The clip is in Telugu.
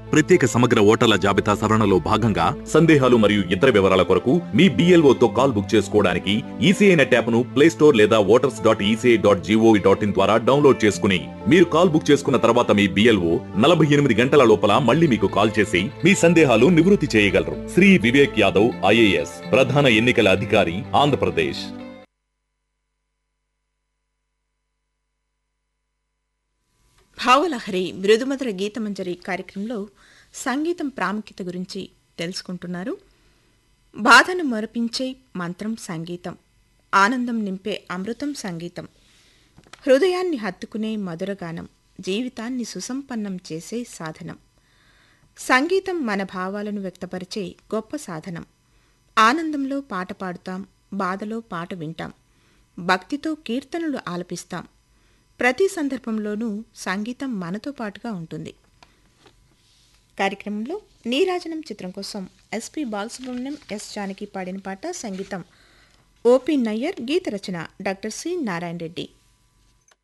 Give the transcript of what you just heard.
ప్రత్యేక సమగ్ర ఓటర్ల జాబితా సవరణలో భాగంగా సందేహాలు మరియు ఇతర వివరాల కొరకు మీ BLO తో కాల్ బుక్ చేసుకోవడానికి ఈసీఐ నెట్ యాప్ను ప్లే స్టోర్ లేదా voters dot ECI dot GOV dot in ద్వారా డౌన్లోడ్ చేసుకుని మీరు కాల్ బుక్ చేసుకున్న తర్వాత మీ బిఎల్ఓ నలభై ఎనిమిది గంటల లోపల మళ్ళీ మీకు కాల్ చేసి మీ సందేహాలు నివృత్తి చేయగలరు శ్రీ వివేక్ యాదవ్ ఐఏఎస్ ప్రధాన ఎన్నికల అధికారి ఆంధ్రప్రదేశ్ భావలహరి మృదుమధుర గీతమంజరి కార్యక్రమంలో సంగీతం ప్రాముఖ్యత గురించి తెలుసుకుంటున్నారు బాధను మరపించే మంత్రం సంగీతం ఆనందం నింపే అమృతం సంగీతం హృదయాన్ని హత్తుకునే మధురగానం జీవితాన్ని సుసంపన్నం చేసే సాధనం సంగీతం మన భావాలను వ్యక్తపరిచే గొప్ప సాధనం ఆనందంలో పాట పాడుతాం బాధలో పాట వింటాం భక్తితో కీర్తనలు ఆలపిస్తాం ప్రతి సందర్భంలోనూ సంగీతం మనతో పాటుగా ఉంటుంది కార్యక్రమంలో నీరాజనం చిత్రం కోసం ఎస్పి బాలసుబ్రహ్మణ్యం ఎస్ జానకి పాడిన పాట సంగీతం ఓపి నయ్యర్ గీత రచన డాక్టర్ సి నారాయణ రెడ్డి